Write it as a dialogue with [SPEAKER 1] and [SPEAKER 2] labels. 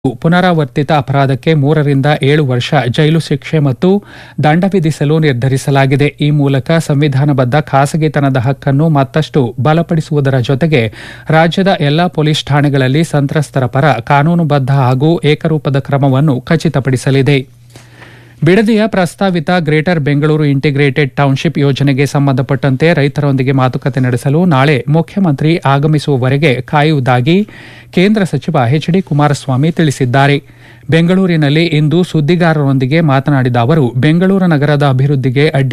[SPEAKER 1] ಪುನರಾವರ್ತಿತ ಅಪರಾಧಕ್ಕೆ ಮೂರರಿಂದ ಏಳು ವರ್ಷ ಜೈಲು ಶಿಕ್ಷೆ ಮತ್ತು ದಂಡ ವಿಧಿಸಲು ನಿರ್ಧರಿಸಲಾಗಿದೆ ಈ ಮೂಲಕ ಸಂವಿಧಾನಬದ್ಧ ಖಾಸಗಿತನದ ಹಕ್ಕನ್ನು ಮತ್ತಷ್ಟು ಬಲಪಡಿಸುವುದರ ಜೊತೆಗೆ ರಾಜ್ಯದ ಎಲ್ಲಾ ಪೊಲೀಸ್ ಠಾಣೆಗಳಲ್ಲಿ ಸಂತ್ರಸ್ತರ ಪರ ಕಾನೂನುಬದ್ಧ ಹಾಗೂ ಏಕರೂಪದ ಕ್ರಮವನ್ನು ಖಚಿತಪಡಿಸಲಿದೆ ಬಿಡದಿಯ ಪ್ರಸ್ತಾವಿತ ಗ್ರೇಟರ್ ಬೆಂಗಳೂರು ಇಂಟಿಗ್ರೇಟೆಡ್ ಟೌನ್ಶಿಪ್ ಯೋಜನೆಗೆ ಸಂಬಂಧಪಟ್ಟಂತೆ ರೈತರೊಂದಿಗೆ ಮಾತುಕತೆ ನಡೆಸಲು ನಾಳೆ ಮುಖ್ಯಮಂತ್ರಿ ಆಗಮಿಸುವವರೆಗೆ ಕಾಯುವುದಾಗಿ ಕೇಂದ್ರ ಸಚಿವ ಎಚ್ ಡಿ ಕುಮಾರಸ್ವಾಮಿ ತಿಳಿಸಿದ್ದಾರೆ ಬೆಂಗಳೂರಿನಲ್ಲಿ ಇಂದು ಸುದ್ದಿಗಾರರೊಂದಿಗೆ ಮಾತನಾಡಿದ ಅವರು ಬೆಂಗಳೂರು ನಗರದ ಅಭಿವೃದ್ಧಿಗೆ ಅಡ್ಡಿ